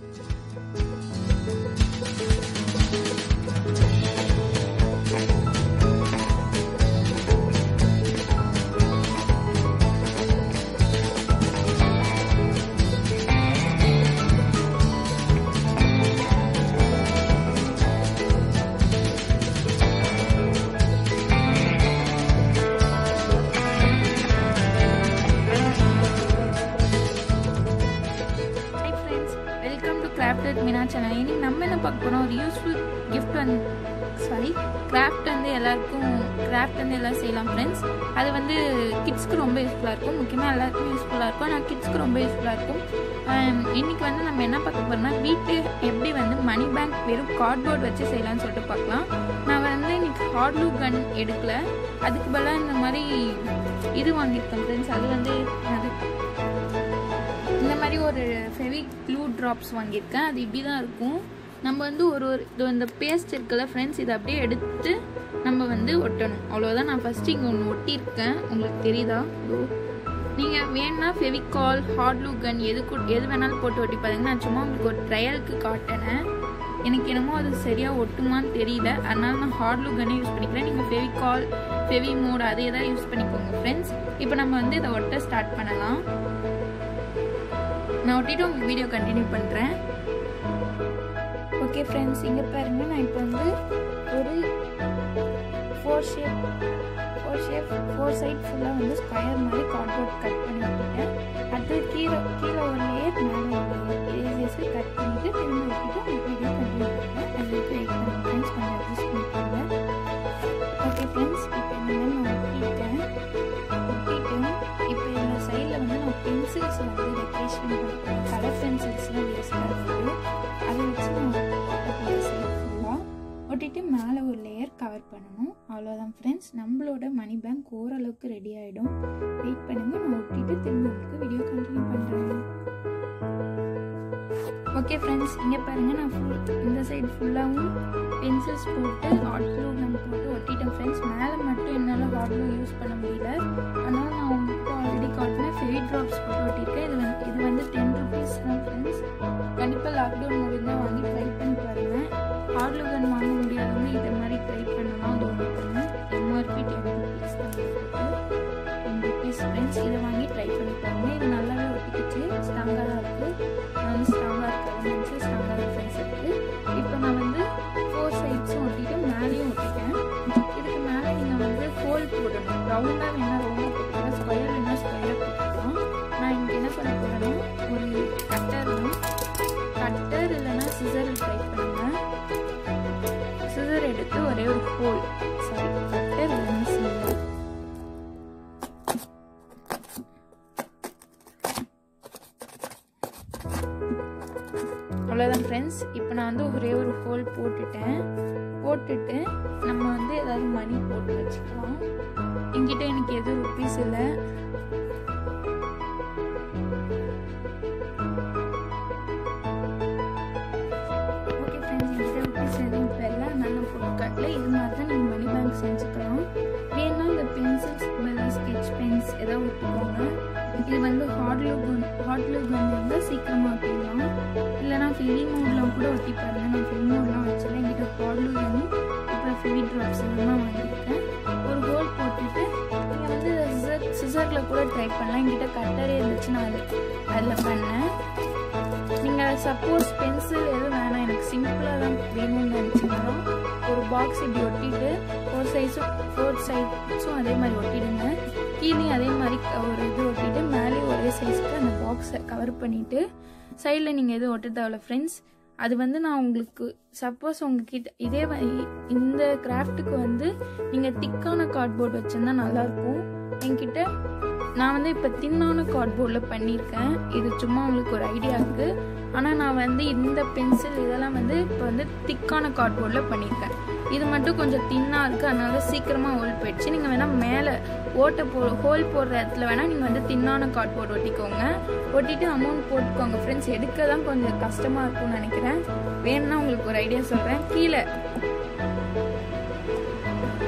hi friends welcome to crafted Meena channel இன்னைக்கு நம்ம என்ன பார்க்க போகிறோம் ஒரு யூஸ்ஃபுல் கிஃப்ட் வந்து சாரி கிராஃப்ட் வந்து எல்லாருக்கும் கிராஃப்ட் வந்து எல்லாம் செய்யலாம் ஃப்ரெண்ட்ஸ் அது வந்து கிட்ஸ்க்கு ரொம்ப யூஸ்ஃபுல்லாக இருக்கும் முக்கியமாக எல்லாருக்கும் யூஸ்ஃபுல்லாக இருக்கும் ஆனால் கிட்ஸ்க்கு ரொம்ப யூஸ்ஃபுல்லாக இருக்கும் ஆம், இன்னைக்கு வந்து நம்ம என்ன பார்க்க போகிறோம்னா வீட்டு எப்படி வந்து மணி பேங்க் வெறும் கார்ட்போர்ட் வச்சு செய்யலாம்னு சொல்லிட்டு பார்க்கலாம் நான் வந்து இன்னைக்கு ஹார்ட்லூ கன் எடுக்கல அதுக்கு பதிலாக இந்த மாதிரி இது வாங்கியிருக்கேன் ஃப்ரெண்ட்ஸ் அது வந்து அது இந்த மாதிரி ஒரு ஃபெவி க்ளூ ட்ராப்ஸ் வாங்கியிருக்கேன் அது இப்படி தான் இருக்கும் நம்ம வந்து ஒரு ஒரு இது இந்த பேஸ்ட் இருக்குல்ல ஃப்ரெண்ட்ஸ் இதை அப்படியே எடுத்து நம்ம வந்து ஒட்டணும் அவ்வளோதான் நான் ஃபஸ்ட்டு இங்கே ஒன்று ஒட்டியிருக்கேன் உங்களுக்கு தெரியுதா இதோ நீங்கள் வேணா ஃபெவிகால் ஹார்ட்லூ கன் எது கு- எது வேணாலும் போட்டு ஒட்டி பாருங்க நான் சும்மா உங்களுக்கு ஒரு ட்ரையலுக்கு காட்டினேன் எனக்கு என்னமோ அது சரியாக ஒட்டுமான்னு தெரியல அதனால நான் ஹார்ட்லூ கன்னே யூஸ் பண்ணிக்கிறேன் நீங்கள் ஃபெவிகால் ஃபெவி மோட் அது எதாவது யூஸ் பண்ணிக்கோங்க ஃப்ரெண்ட்ஸ் இப்போ நம்ம வந்து இதை ஒட்ட ஸ்டார்ட் பண்ணலாம் நான் ஒட்டிட்டு உங்களுக்கு வீடியோ கண்டினியூ பண்ணுறேன் ஓகே ஃப்ரெண்ட்ஸ் இங்கே பாருங்க நான் இப்போ வந்து ஒரு four shape four shape four side ஃபுல்லாக வந்து ஸ்கொயர் மாதிரி கார்ட்போர்ட் கட் பண்ணி விட்டுட்டேன் அடுத்து கீழே கீழே ஒரு லேயர் மேலே ஒரு லேயர் இதே கட் பண்ணிவிட்டு திரும்ப வச்சுட்டு உங்களுக்கு வீடியோ கண்டினியூ பண்ணுறேன் அது வரைக்கும் வெயிட் பண்ணுங்க ஃப்ரெண்ட்ஸ் கொஞ்சம் அட்ஜஸ்ட் பண்ணிக்கோங்க ஓகே ஃப்ரெண்ட்ஸ் இப்போ இந்த நான் ஒட்டிட்டேன் ஒட்டிட்டு இப்போ இந்த சைடில் வந்து நான் பென்சில்ஸ் வந்து டெக்கரேஷன் பண்ணுறேன் கலர் பென்சில்ஸ்லாம் வேஸ்ட்டாக இருக்குது அதை வச்சு நான் ஒட்ட சைட் ஃபுல்லாக ஒட்டிட்டு மேலே ஒரு லேயர் கவர் பண்ணணும் அவ்வளோதான் ஃப்ரெண்ட்ஸ் நம்மளோட மணி பேங்க் ஓரளவுக்கு ரெடி ஆகிடும் வெயிட் பண்ணுங்கள் நான் ஒட்டிட்டு திரும்ப உங்களுக்கு வீடியோ கண்டினியூ பண்ணுறேன் ஓகே ஃப்ரெண்ட்ஸ் இங்கே பாருங்கள் நான் ஃபுல் இந்த சைடு ஃபுல்லாகவும் பென்சில்ஸ் போட்டு ஹாட் க்ளூ கன் போட்டு ஒட்டிட்டேன் ஃப்ரெண்ட்ஸ் மேலே மட்டும் என்னால் ஹாட் க்ளூ யூஸ் பண்ண முடியல அதனால் நான் உங்களுக்கு ஆல்ரெடி காட்டினேன் ஃபெவி ட்ராப்ஸ் போட்டு ஒட்டியிருக்கேன் இது வந்து இது வந்து டென் ருபீஸ் தான் ஃப்ரெண்ட்ஸ் கண்டிப்பாக லாக்டவுன் முடிந்தால் வாங்கி ட்ரை பண்ணி பாருங்கள் ஹாட் க்ளூ கன் வாங்க முடியாதவங்க இதை மாதிரி ட்ரை பண்ணலாம் அது ஒன்று பண்ணுங்க எம்ஆர்பி டென் ருபீஸ் தான் இருக்குது டென் ருபீஸ் ஃப்ரெண்ட்ஸ் இதை வாங்கி ட்ரை பண்ணி பாருங்க இது நல்லாவே ஒட்டிக்கிச்சு ஸ்ட்ராங்காக தான் இருக்குது நான் வந்து ஸ்ட்ராங்காக இருக்கிறது நினச்சி ஸ்ட்ராங்காக தான் ஃப்ரெண்ட்ஸ் இருக்குது இப்போ நான் வந்து ஃபோர் சைட்ஸும் ஒட்டிட்டு மேலேயும் ஒட்டிட்டேன் இதுக்கு மேலே நீங்கள் வந்து ஹோல் போடணும் ரவுண்டாக வேணால் ரவுண்டாக போட்டுக்கலாம் ஸ்கொயர் வேணால் ஸ்கொயராக போட்டுக்கலாம் நான் இங்கே என்ன பண்ண போகிறேன்னா ஒரு கட்டர் தான் கட்டர் இல்லைன்னா சிசர் ட்ரை பண்ணுங்கள் சிசர் எடுத்து ஒரே ஒரு ஹோல் சாரி கட்டர் இல்லைன்னா சிசர் அவ்வளோதான் ஃப்ரெண்ட்ஸ் இப்போ நான் வந்து ஒரே ஒரு ஹோல் போட்டுட்டேன் போட்டுட்டு நம்ம வந்து ஏதாவது மணி போட்டு வச்சுக்கலாம் என்கிட்ட எனக்கு எதுவும் ருப்பீஸ் இல்லை ஓகே ஃப்ரெண்ட்ஸ் என்கிட்ட ருப்பீஸ் எதுவும் இப்போ இல்லை நல்ல பொருட்காட்டில் இது மாதிரி தான் நீங்கள் மணி பேங்க் செஞ்சுக்கலாம் வேணா இந்த பென்சில்ஸ் பதிலாக ஸ்கெச் பென்ஸ் ஏதாவது ஒட்டுக்கோங்க இது வந்து ஹாட்லூ கன் ஹாட்லூ கன் இருந்தால் சீக்கிரமாக ஒட்டிடலாம் இல்லைனா ஃபெவி மோட்லாம் கூட ஒட்டி பாருங்க நான் ஃபெவி மோட்லாம் வச்சல என்கிட்ட ஹாட்லூ கன்னும் இப்போ ஃபெவி ட்ராப்ஸ் எல்லாம் வாங்கியிருக்கேன் ஒரு ஹோல் போட்டுட்டு நீங்கள் வந்து சிசர் சிசரில் கூட ட்ரை பண்ணலாம் என்கிட்ட கட்டரே இருந்துச்சு நான் அதில் அதில் பண்ணேன் நீங்கள் சப்போஸ் பென்சில் எதுவும் வேணாம் எனக்கு சிம்பிளாக தான் வேணும்னு நினச்சிங்கன்னா ஒரு பாக்ஸ் இப்படி ஒட்டிட்டு ஃபோர் சைஸும் ஃபோர் சைஸும் அதே மாதிரி ஒட்டிடுங்க கீழே அதே மாதிரி ஒரு இது ஒட்டிட்டு மேலே ஒரே சைஸ்க்கு அந்த பாக்ஸை கவர் பண்ணிவிட்டு சைடில் நீங்கள் எதுவும் ஒட்ட தேவையில்ல ஃப்ரெண்ட்ஸ் அது வந்து நான் உங்களுக்கு சப்போஸ் உங்ககிட்ட இதே வ- இந்த கிராஃப்ட்டுக்கு வந்து நீங்கள் திக்கான கார்ட்போர்ட் வச்சுருந்தா நல்லாயிருக்கும் என்கிட்ட நான் வந்து இப்போ தின்னான கார்ட்போர்டில் பண்ணியிருக்கேன் இது சும்மா உங்களுக்கு ஒரு ஐடியா இருக்குது ஆனால் நான் வந்து இந்த பென்சில் இதெல்லாம் வந்து இப்போ வந்து திக்கான கார்ட்போர்டில் பண்ணியிருக்கேன் இது மட்டும் கொஞ்சம் தின்னாக இருக்குது அதனால சீக்கிரமாக ஹோல் போயிடுச்சு நீங்கள் வேணால் மேலே ஓட்டை போ ஹோல் போடுற இடத்துல வேணால் நீங்கள் வந்து தின்னான கார்ட்போர்ட் ஒட்டிக்கோங்க ஒட்டிட்டு அமௌண்ட் போட்டுக்கோங்க ஃப்ரெண்ட்ஸ் எடுக்க தான் கொஞ்சம் கஷ்டமாக இருக்கும்னு நினைக்கிறேன் வேணும்னா உங்களுக்கு ஒரு ஐடியா சொல்கிறேன் கீழே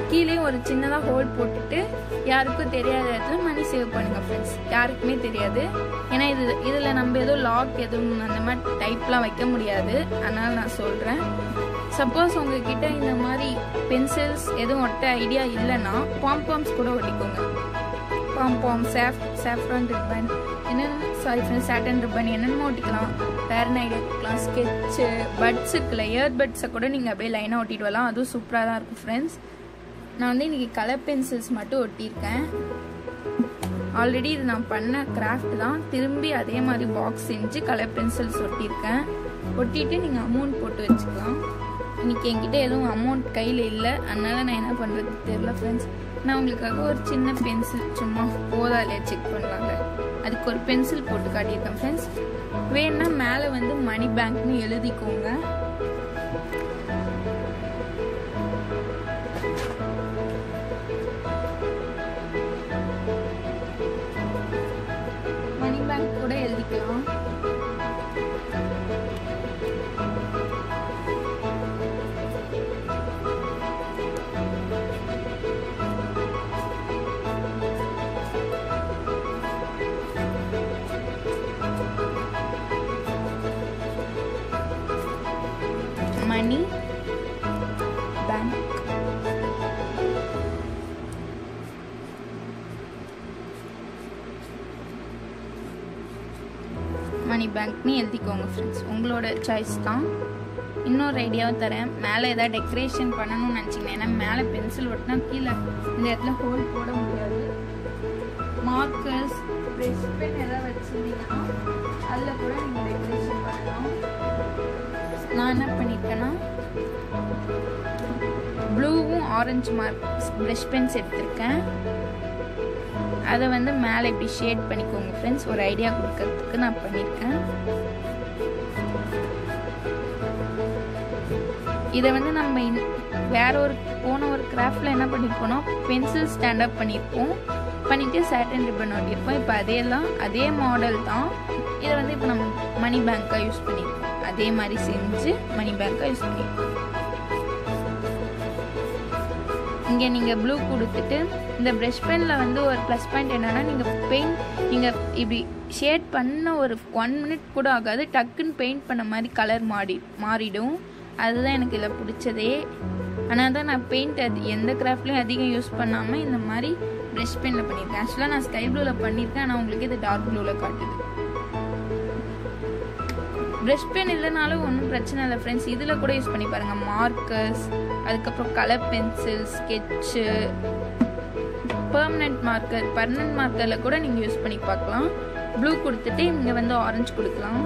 கீழே ஒரு சின்னதாக ஹோல் போட்டுட்டு யாருக்கும் தெரியாத இடத்துல மணி சேவ் பண்ணுங்கள் ஃப்ரெண்ட்ஸ் யாருக்குமே தெரியாது ஏன்னா இது இதில் நம்ம எதுவும் லாக் எதுவும் அந்த மாதிரி டைப்லாம் வைக்க முடியாது அதனால் நான் சொல்கிறேன் சப்போஸ் உங்ககிட்ட இந்த மாதிரி பென்சில்ஸ் எதுவும் ஒட்ட ஐடியா இல்லைன்னா பாம்பாம்ஸ் கூட ஒட்டிக்கோங்க பாம்பாம் சேஃப் சேஃப்ரான் ரிப்பன் என்னென்ன சாரி ஃப்ரெண்ட்ஸ் சாட்டன் ரிப்பன் என்னென்னமோ ஒட்டிக்கலாம் வேற என்ன ஐடியா கொடுக்கலாம் ஸ்கெட்சு பட்ஸ் இருக்குல்ல இயர் பட்ஸை கூட நீங்கள் அப்படியே லைனாக ஒட்டிட்டு வரலாம் அதுவும் சூப்பராக தான் இருக்கும் ஃப்ரெண்ட்ஸ் நான் வந்து இன்றைக்கி கலர் பென்சில்ஸ் மட்டும் ஒட்டியிருக்கேன் ஆல்ரெடி இது நான் பண்ண கிராஃப்ட் தான் திரும்பி அதே மாதிரி பாக்ஸ் செஞ்சு கலர் பென்சில்ஸ் ஒட்டியிருக்கேன் ஒட்டிட்டு நீங்கள் அமௌண்ட் போட்டு வச்சுக்கலாம் இன்னைக்கு என்கிட்ட எதுவும் அமௌண்ட் கையில் இல்லை அதனால நான் என்ன பண்ணுறது தெரியல ஃப்ரெண்ட்ஸ் நான் உங்களுக்காக ஒரு சின்ன பென்சில் சும்மா போதா இல்லையா செக் பண்ணலாங்க அதுக்கு ஒரு பென்சில் போட்டு காட்டியிருக்கேன் ஃப்ரெண்ட்ஸ் வேணும்னா மேலே வந்து மணி பேங்க்னு எழுதிக்கோங்க மணி பேங்க் கூட எழுதிக்கலாம் மணி பேங்க் மணி பேங்க்னு எழுதிக்கோங்க ஃப்ரெண்ட்ஸ் உங்களோட சாய்ஸ் தான் இன்னொரு ஐடியாவும் தரேன் மேலே ஏதாவது டெக்கரேஷன் பண்ணணும்னு நினச்சிங்கன்னா ஏன்னா மேலே பென்சில் ஒட்டினா கீழே இந்த இடத்துல ஹோல் போட முடியாது மார்க்கர்ஸ் ப்ரெஷ் பென் ஏதாவது வச்சுருந்தீங்கன்னா அதில் கூட நீங்கள் டெக்கரேஷன் பண்ணலாம் நான் என்ன பண்ணியிருக்கேன்னா ப்ளூவும் ஆரஞ்சு மார்க் ப்ரஷ் பென்ஸ் எடுத்திருக்கேன் அதை வந்து மேலே இப்படி ஷேட் பண்ணிக்கோங்க ஃப்ரெண்ட்ஸ் ஒரு ஐடியா கொடுக்கறதுக்கு நான் பண்ணியிருக்கேன் இதை வந்து நம்ம இன்- வேற ஒரு போன ஒரு கிராஃப்டில் என்ன பண்ணியிருப்போம்னா பென்சில் ஸ்டாண்ட் அப் பண்ணியிருப்போம் பண்ணிட்டு சாட்டன் ரிப்பன் ஒட்டியிருப்போம் இப்போ அதே தான் அதே மாடல் தான் இதை வந்து இப்போ நம்ம மணி பேங்க்காக யூஸ் பண்ணியிருக்கோம் அதே மாதிரி செஞ்சு மணி பேங்க்காக யூஸ் பண்ணியிருக்கோம் இங்கே நீங்கள் ப்ளூ கொடுத்துட்டு இந்த ப்ரஷ் பெனில் வந்து ஒரு ப்ளஸ் பாயிண்ட் என்னென்னா நீங்கள் பெயிண்ட் நீங்கள் இப்படி ஷேட் பண்ண ஒரு ஒன் மினிட் கூட ஆகாது டக்குன்னு பெயிண்ட் பண்ண மாதிரி கலர் மாறி மாறிடும் அதுதான் எனக்கு இதில் பிடிச்சதே ஆனால் தான் நான் பெயிண்ட் அது எந்த கிராஃப்ட்லேயும் அதிகம் யூஸ் பண்ணாமல் இந்த மாதிரி ப்ரஷ் பெனில் பண்ணியிருக்கேன் ஆக்சுவலாக நான் ஸ்கை ப்ளூவில் பண்ணியிருக்கேன் ஆனால் உங்களுக்கு இது டார்க் ப்ளூவில் காட்டுது ப்ரஷ் பென் இல்லைனாலும் ஒன்றும் பிரச்சனை இல்லை ஃப்ரெண்ட்ஸ் இதில் கூட யூஸ் பண்ணி பாருங்கள் மார்க்கர்ஸ் அதுக்கப்புறம் colour pencil sketch permanent marker permanent மார்க்கரில் கூட நீங்கள் யூஸ் பண்ணி பார்க்கலாம் ப்ளூ கொடுத்துட்டு இங்கே வந்து ஆரஞ்சு கொடுக்கலாம்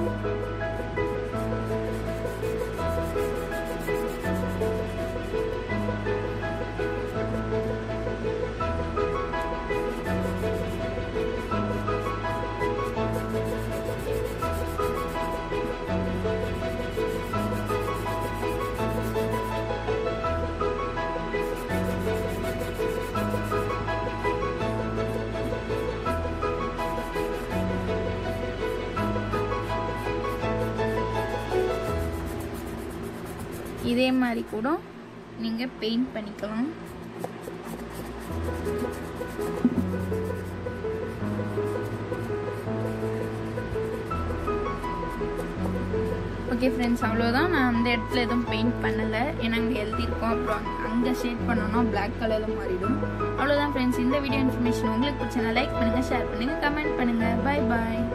இதே மாதிரி கூட நீங்கள் பெயிண்ட் பண்ணிக்கலாம் ஓகே ஃப்ரெண்ட்ஸ் அவ்வளோதான் நான் அந்த இடத்துல எதுவும் பெயிண்ட் பண்ணலை ஏன்னா அங்கே எழுதியிருக்கோம் அப்புறம் அங்கே ஷேட் பண்ணோன்னா பிளாக் கலரில் மாறிடும் அவ்வளோதான் ஃப்ரெண்ட்ஸ் இந்த வீடியோ இன்ஃபர்மேஷன் உங்களுக்கு பிடிச்சனா லைக் பண்ணுங்கள் ஷேர் பண்ணுங்கள் கமெண்ட் பண்ணுங்கள் பை பாய்